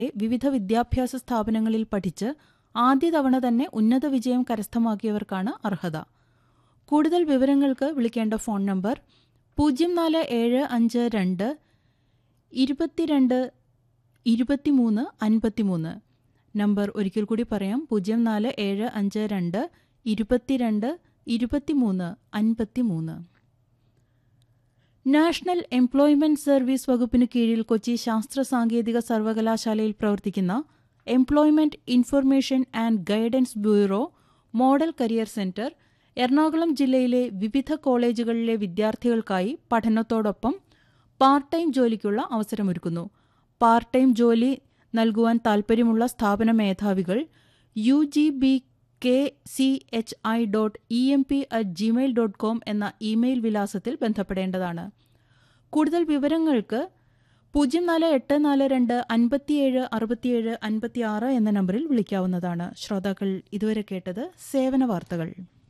വിവിധ വിദ്യാഭ്യാസ സ്ഥാപനങ്ങളിൽ പഠിച്ച് ആദ്യ തവണ തന്നെ ഉന്നത വിജയം കരസ്ഥമാക്കിയവർക്കാണ് അർഹത കൂടുതൽ വിവരങ്ങൾക്ക് വിളിക്കേണ്ട ഫോൺ നമ്പർ പൂജ്യം നാല് ഏഴ് അഞ്ച് രണ്ട് ഇരുപത്തിരണ്ട് ഇരുപത്തിമൂന്ന് അൻപത്തിമൂന്ന് നമ്പർ ഒരിക്കൽ കൂടി പറയാം പൂജ്യം നാല് ഏഴ് അഞ്ച് രണ്ട് ഇരുപത്തിരണ്ട് ഇരുപത്തിമൂന്ന് അൻപത്തിമൂന്ന് നാഷണൽ എംപ്ലോയ്മെന്റ് സർവീസ് വകുപ്പിന് കീഴിൽ കൊച്ചി ശാസ്ത്ര സാങ്കേതിക സർവകലാശാലയിൽ പ്രവർത്തിക്കുന്ന employment information and guidance bureau model career centre Ernakulam ജില്ലയിലെ വിവിധ കോളേജുകളിലെ വിദ്യാർത്ഥികൾക്കായി പഠനത്തോടൊപ്പം പാർട്ട് ടൈം ജോലിക്കുള്ള അവസരമൊരുക്കുന്നു പാർട്ട് ടൈം ജോലി നൽകുവാൻ താൽപ്പര്യമുള്ള സ്ഥാപന മേധാവികൾ U G B K C H I dot E M P at Gmail dot com എന്ന ഇമെയിൽ വിലാസത്തിൽ ബന്ധപ്പെടേണ്ടതാണ് കൂടുതൽ വിവരങ്ങൾക്ക് പൂജ്യം നാല് എട്ട് നാല് രണ്ട് അൻപത്തിയേഴ് അറുപത്തിയേഴ് അൻപത്തിയാറ് എന്ന നമ്പറിൽ വിളിക്കാവുന്നതാണ് ശ്രോതാക്കൾ ഇതുവരെ കേട്ടത് സേവന വാർത്തകൾ